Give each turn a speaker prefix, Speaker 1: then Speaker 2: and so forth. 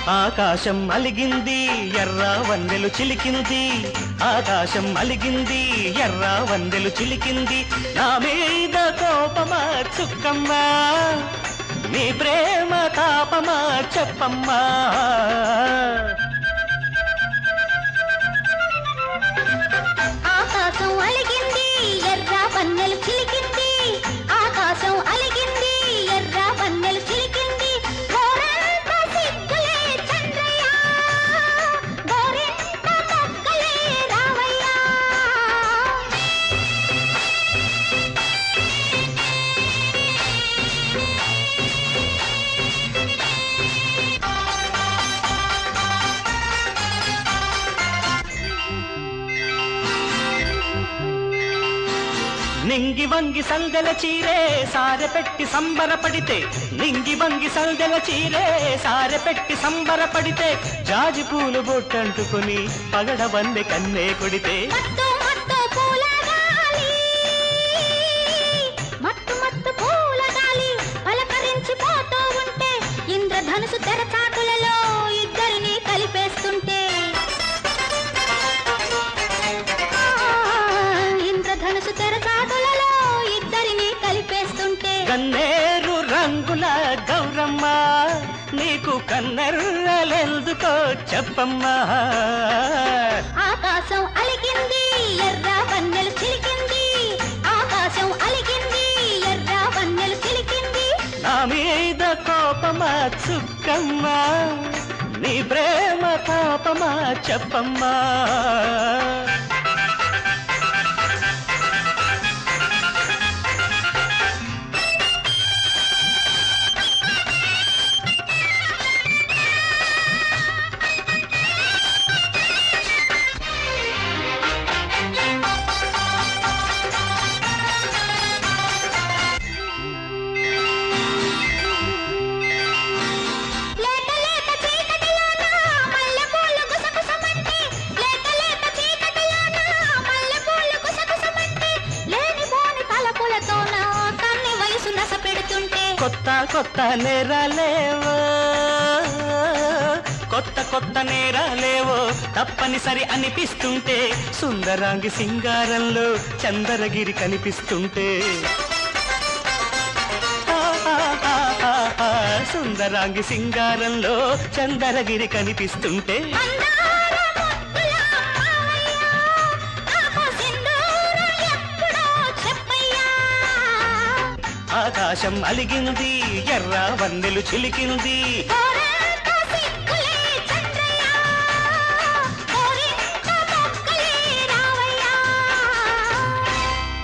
Speaker 1: ఆకాశం అలిగింది ఎర్ర వన్నెలు చిలికింది ఆకాశం అలిగింది ఎర్ర వన్నెలు చిలికింది నా మీద కోపమా చుక్కమ్మా నీ ప్రేమ తాపమా చెప్పమ్మా
Speaker 2: ఆకాశం అలిగింది ఎర్ర వన్నెలు చిలికింది ఆకాశం అలిగింది ఎర్ర వన్నెలు చిలికింది గోరంత సిగ్గులే చంద్రయ్య గోరింట మొగ్గలే రావయ్య
Speaker 1: నింగి వంగి సందెల చీరే సారె పెట్టి సంబరపడితే నింగి వంగి సందెల చీరే సారె పెట్టి సంబరపడితే జాజి పూలు బొట్టంటుకొని పగడ వందె కన్నే కొడితే
Speaker 2: మత్తు మత్తు పూల గాలి మత్తు మత్తు పూల గాలి పలకరించి పోతూ ఉంటే ఇంద్రధనుసు తెరచాటులలో ఇద్దరిని కలిపేస్తుంటే ఆ, ఇంద్రధనుసు తెరచాటులలో ఇద్దరిని కలిపేస్తుంటే
Speaker 1: కన్నేరు రంగుల గౌరమ్మ నీకు కన్నెర్రలెందుకో చెప్పమ్మా
Speaker 2: ఆకాశం అలిగింది ఎర్ర వన్నెలు చిలికింది ఆకాశం అలిగింది ఎర్ర వన్నెలు చిలికింది
Speaker 1: నా మీద కోపమా చుక్కమ్మా నీ ప్రేమ పాపమా చెప్పమ్మా
Speaker 2: లేత లేత చీకటిలోన మల్లెపూలు గుసగుసమంటే లేత లేత చీకటిలోన మల్లెపూలు గుసగుసమంటే లేనిపోని తలపులతోన కన్ని వయసు నస పెడుతుంటే
Speaker 1: కొత్త కొత్త నేరాలేవో కొత్త కొత్త నేరాలేవో తప్పనిసరి అనిపిస్తుంటే సుందరాంగి సింగారంలో చందరగిరి కనిపిస్తుంటే ఆ, ఆ, ఆ, ఆ, ఆ, సుందరాంగి సింగారంలో చందరగిరి కనిపిస్తుంటే
Speaker 2: మందార ముద్దుల మావయ్య నాకు సింధూరం ఎప్పుడో చెప్పయ్యా
Speaker 1: ఆకాశం అలిగింది ఎర్ర వన్నెలు చిలికింది
Speaker 2: గోర